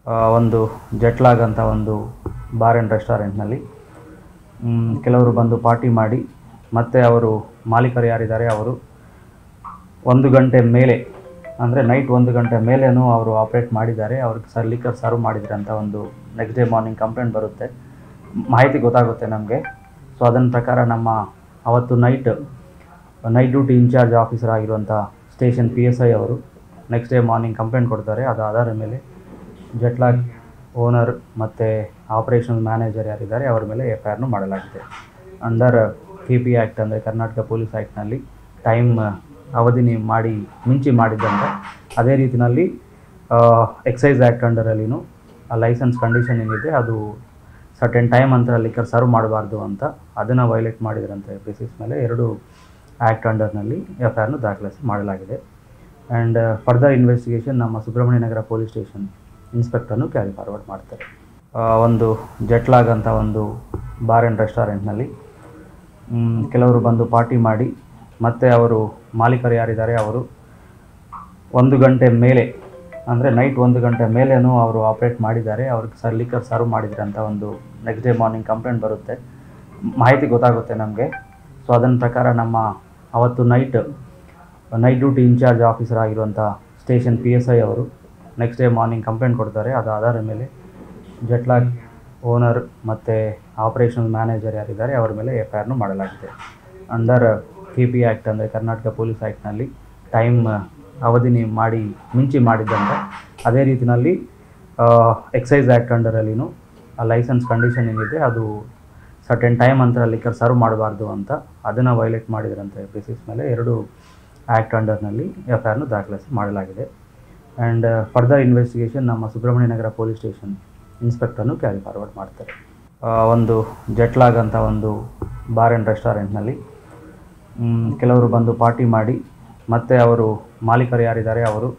ಆ, ಒಂದು ಜಟ್ಲಾಗ್ ಅಂತ ಒಂದು ಬಾರ್ ಆ್ಯಂಡ್ ರೆಸ್ಟೋರೆಂಟ್ನಲ್ಲಿ ಮ್, ಕೆಲವರು ಬಂದು ಪಾರ್ಟಿ ಮಾಡಿ ಮತ್ತು ಅವರು ಮಾಲೀಕರು ಯಾರಿದ್ದಾರೆ ಅವರು ಒಂದು ಗಂಟೆ ಮೇಲೆ ಅಂದರೆ ನೈಟ್ ಒಂದು ಗಂಟೆ ಮೇಲೇನೂ ಅವರು ಆಪ್ರೇಟ್ ಮಾಡಿದ್ದಾರೆ ಅವ್ರಿಗೆ ಸರ್ ಲೀಕರ್ ಸರ್ವ್ ಮಾಡಿದ್ರೆ ಅಂತ ಒಂದು ನೆಕ್ಸ್ಟ್ ಡೇ ಮಾರ್ನಿಂಗ್ ಕಂಪ್ಲೇಂಟ್ ಬರುತ್ತೆ ಮಾಹಿತಿ ಗೊತ್ತಾಗುತ್ತೆ ನಮಗೆ ಸೊ ಅದನ್ನ ಪ್ರಕಾರ ನಮ್ಮ ಅವತ್ತು night night duty in charge officer ಆಗಿರುವಂಥ ಸ್ಟೇಷನ್ ಪಿ ಎಸ್ ಐ ಅವರು ನೆಕ್ಸ್ಟ್ ಡೇ ಮಾರ್ನಿಂಗ್ ಕಂಪ್ಲೇಂಟ್ ಕೊಡ್ತಾರೆ ಅದು ಆಧಾರದ ಮೇಲೆ ಜಟ್ಲಾಗ್ ಓನರ್ ಮತ್ತು ಆಪರೇಷನಲ್ ಮ್ಯಾನೇಜರ್ ಯಾರಿದ್ದಾರೆ ಅವರ ಮೇಲೆ ಎಫ್ ಐ ಆರ್ನು ಮಾಡಲಾಗಿದೆ ಅಂಡರ್ ಕೆ ಪಿ ಆ್ಯಕ್ಟ್ ಅಂದರೆ ಕರ್ನಾಟಕ ಪೊಲೀಸ್ ಆ್ಯಕ್ಟ್ನಲ್ಲಿ ಟೈಮ್ ಅವಧಿ ಮಾಡಿ ಮಿಂಚಿ ಮಾಡಿದ್ದಂತ ಅದೇ ರೀತಿಯಲ್ಲಿ ಎಕ್ಸೈಸ್ ಆ್ಯಕ್ಟ್ ಅಂಡರಲ್ಲಿನೂ ಆ ಲೈಸೆನ್ಸ್ ಕಂಡೀಷನ್ ಏನಿದೆ ಅದು ಸರ್ಟೆನ್ ಟೈಮ್ ಅಂತ ಲಿಕ್ಕರ್ ಸರ್ವ್ ಮಾಡಬಾರ್ದು ಅಂತ ಅದನ್ನು ವೈಲೇಟ್ ಮಾಡಿದ್ರಂತ ಬೇಸಿಸ್ ಮೇಲೆ ಎರಡು ಆ್ಯಕ್ಟ್ ಅಂಡರ್ನಲ್ಲಿ ಎಫ್ ಐ ಆರ್ನು ದಾಖಲಿಸಿ ಮಾಡಲಾಗಿದೆ ಆ್ಯಂಡ್ ಫರ್ದರ್ ಇನ್ವೆಸ್ಟಿಗೇಷನ್ ನಮ್ಮ ಸುಬ್ರಹ್ಮಣ್ಯ ನಗರ ಪೊಲೀಸ್ ಸ್ಟೇಷನ್ ಇನ್ಸ್ಪೆಕ್ಟರ್ನು ಕ್ಯಾರಿ ಫಾರ್ವರ್ಡ್ ಮಾಡ್ತಾರೆ ಆ, ಒಂದು ಜಟ್ಲಾಗ್ ಅಂತ ಒಂದು ಬಾರ್ ಆ್ಯಂಡ್ ರೆಸ್ಟೋರೆಂಟ್ನಲ್ಲಿ ಮ್, ಕೆಲವರು ಬಂದು ಪಾರ್ಟಿ ಮಾಡಿ ಮತ್ತು ಅವರು ಮಾಲೀಕರು ಯಾರಿದ್ದಾರೆ ಅವರು ಒಂದು ಗಂಟೆ ಮೇಲೆ ಅಂದರೆ ನೈಟ್ ಒಂದು ಗಂಟೆ ಮೇಲೇನೂ ಅವರು ಆಪ್ರೇಟ್ ಮಾಡಿದ್ದಾರೆ ಅವ್ರಿಗೆ ಸರ್ ಲೀಕರ್ ಸರ್ವ್ ಮಾಡಿದ್ರೆ ಅಂತ ಒಂದು ನೆಕ್ಸ್ಟ್ ಡೇ ಮಾರ್ನಿಂಗ್ ಕಂಪ್ಲೇಂಟ್ ಬರುತ್ತೆ ಮಾಹಿತಿ ಗೊತ್ತಾಗುತ್ತೆ ನಮಗೆ ಸೊ ಅದನ್ನ ಪ್ರಕಾರ ನಮ್ಮ ಅವತ್ತು night night duty in charge officer ಆಗಿರುವಂಥ ಸ್ಟೇಷನ್ ಪಿ ಎಸ್ ಐ ಅವರು ನೆಕ್ಸ್ಟ್ ಡೇ ಮಾರ್ನಿಂಗ್ ಕಂಪ್ಲೇಂಟ್ ಕೊಡ್ತಾರೆ ಅದು ಆಧಾರದ ಮೇಲೆ ಜಟ್ಲಾಗ್ ಓನರ್ ಮತ್ತು ಆಪರೇಷನಲ್ ಮ್ಯಾನೇಜರ್ ಯಾರಿದ್ದಾರೆ ಅವರ ಮೇಲೆ ಎಫ್ ಐ ಆರ್ನು ಮಾಡಲಾಗಿದೆ ಅಂಡರ್ ಕೆ ಪಿ ಆ್ಯಕ್ಟ್ ಅಂದರೆ ಕರ್ನಾಟಕ ಪೊಲೀಸ್ ಆ್ಯಕ್ಟ್ನಲ್ಲಿ ಟೈಮ್ ಅವಧಿ ಮಾಡಿ ಮಿಂಚಿ ಮಾಡಿದ್ದಂತ ಅದೇ ರೀತಿಯಲ್ಲಿ ಎಕ್ಸೈಸ್ ಆ್ಯಕ್ಟ್ ಅಂಡರಲ್ಲಿನೂ ಆ ಲೈಸೆನ್ಸ್ ಕಂಡೀಷನ್ ಏನಿದೆ ಅದು ಸರ್ಟೆನ್ ಟೈಮ್ ಅಂತ ಲಿಕ್ಕರ್ ಸರ್ವ್ ಮಾಡಬಾರ್ದು ಅಂತ ಅದನ್ನು ವೈಲೇಟ್ ಮಾಡಿದ್ರಂತ ಬೇಸಿಸ್ ಮೇಲೆ ಎರಡು ಆ್ಯಕ್ಟ್ ಅಂಡರ್ನಲ್ಲಿ ಎಫ್ ಐ ಆರ್ನು ದಾಖಲಿಸಿ ಮಾಡಲಾಗಿದೆ ಆ್ಯಂಡ್ ಫರ್ದರ್ ಇನ್ವೆಸ್ಟಿಗೇಷನ್ ನಮ್ಮ ಸುಬ್ರಹ್ಮಣ್ಯ ನಗರ ಪೊಲೀಸ್ ಸ್ಟೇಷನ್ ಇನ್ಸ್ಪೆಕ್ಟರ್ನು ಕ್ಯಾರಿ ಫಾರ್ವರ್ಡ್ ಮಾಡ್ತಾರೆ ಆ, ಒಂದು ಜಟ್ಲಾಗ್ ಅಂತ ಒಂದು ಬಾರ್ ಆ್ಯಂಡ್ ರೆಸ್ಟೋರೆಂಟ್ನಲ್ಲಿ ಮ್, ಕೆಲವರು ಬಂದು ಪಾರ್ಟಿ ಮಾಡಿ ಮತ್ತು ಅವರು ಮಾಲೀಕರು ಯಾರಿದ್ದಾರೆ ಅವರು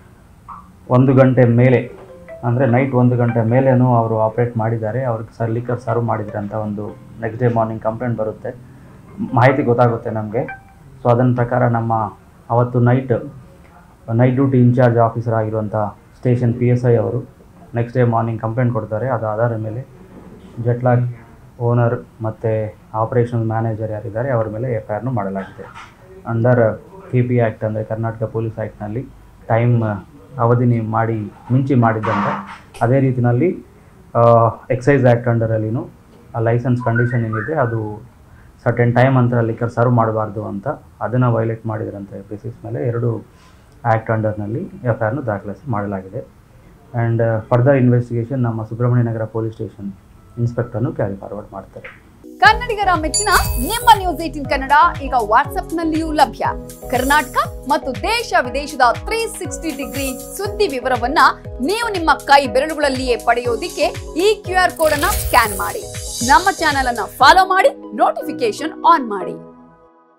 ಒಂದು ಗಂಟೆ ಮೇಲೆ ಅಂದರೆ ನೈಟ್ ಒಂದು ಗಂಟೆ ಮೇಲೇನೂ ಅವರು ಆಪ್ರೇಟ್ ಮಾಡಿದ್ದಾರೆ ಅವ್ರಿಗೆ ಸರ್ ಲೀಕರ್ ಸರ್ವ್ ಮಾಡಿದ್ರೆ ಅಂತ ಒಂದು ನೆಕ್ಸ್ಟ್ ಡೇ ಮಾರ್ನಿಂಗ್ ಕಂಪ್ಲೇಂಟ್ ಬರುತ್ತೆ ಮಾಹಿತಿ ಗೊತ್ತಾಗುತ್ತೆ ನಮಗೆ ಸೊ ಅದನ್ನ ಪ್ರಕಾರ ನಮ್ಮ ಅವತ್ತು night night duty in charge officer ಆಗಿರುವಂಥ ಸ್ಟೇಷನ್ ಪಿ ಎಸ್ ಐ ಅವರು ನೆಕ್ಸ್ಟ್ ಡೇ ಮಾರ್ನಿಂಗ್ ಕಂಪ್ಲೇಂಟ್ ಕೊಡ್ತಾರೆ ಅದು ಆಧಾರದ ಮೇಲೆ ಜಟ್ಲಾಗ್ ಓನರ್ ಮತ್ತು ಆಪರೇಷನಲ್ ಮ್ಯಾನೇಜರ್ ಯಾರಿದ್ದಾರೆ ಅವರ ಮೇಲೆ ಎಫ್ ಐ ಆರ್ನು ಮಾಡಲಾಗಿದೆ ಅಂಡರ್ ಕೆ ಪಿ ಆ್ಯಕ್ಟ್ ಅಂದರೆ ಕರ್ನಾಟಕ ಪೊಲೀಸ್ ಆ್ಯಕ್ಟ್ನಲ್ಲಿ ಟೈಮ್ ಅವಧಿ ಮಾಡಿ ಮಿಂಚಿ ಮಾಡಿದ್ದಂತ ಅದೇ ರೀತಿಯಲ್ಲಿ ಎಕ್ಸೈಸ್ ಆ್ಯಕ್ಟ್ ಅಂಡರಲ್ಲಿನೂ ಆ ಲೈಸೆನ್ಸ್ ಕಂಡೀಷನ್ ಏನಿದೆ ಅದು ಸರ್ಟೆನ್ ಟೈಮ್ ಅಂತ ಲಿಕ್ಕರ್ ಸರ್ವ್ ಮಾಡಬಾರ್ದು ಅಂತ ಅದನ್ನು ವೈಲೇಟ್ ಮಾಡಿದ್ರಂತ ಬೇಸಿಸ್ ಮೇಲೆ ಎರಡು ಆ್ಯಕ್ಟ್ ಅಂಡರ್ನಲ್ಲಿ ಎಫ್ ಐ ಆರ್ನು ದಾಖಲಿಸಿ ಮಾಡಲಾಗಿದೆ ಆ್ಯಂಡ್ ಫರ್ದರ್ ಇನ್ವೆಸ್ಟಿಗೇಷನ್ ನಮ್ಮ ಸುಬ್ರಹ್ಮಣ್ಯ ನಗರ ಪೊಲೀಸ್ ಸ್ಟೇಷನ್ ಇನ್ಸ್ಪೆಕ್ಟರ್ನು ಕ್ಯಾರಿ ಫಾರ್ವರ್ಡ್ ಮಾಡ್ತಾರೆ ಕನ್ನಡಿಗರ ಮೆಚ್ಚಿನ ನಿಮ್ಮ ನ್ಯೂಸ್ ಏಟಿನ್ ಕನ್ನಡ ಈಗ ವಾಟ್ಸ್ಆಪ್ನಲ್ಲಿಯೂ ಲಭ್ಯ ಕರ್ನಾಟಕ ಮತ್ತು ದೇಶ ವಿದೇಶದ ತ್ರೀ ಸಿಕ್ಸ್ಟಿ ಡಿಗ್ರಿ ಸುದ್ದಿ ವಿವರವನ್ನ ನೀವು ನಿಮ್ಮ ಕೈ ಬೆರಳುಗಳಲ್ಲಿಯೇ ಪಡೆಯೋದಿಕ್ಕೆ ಈ ಕ್ಯೂ ಆರ್ ಕೋಡ್ ಅನ್ನ ಸ್ಕ್ಯಾನ್ ಮಾಡಿ ನಮ್ಮ ಚಾನೆಲ್ ಅನ್ನ ಫಾಲೋ ಮಾಡಿ ನೋಟಿಫಿಕೇಶನ್ ಆನ್ ಮಾಡಿ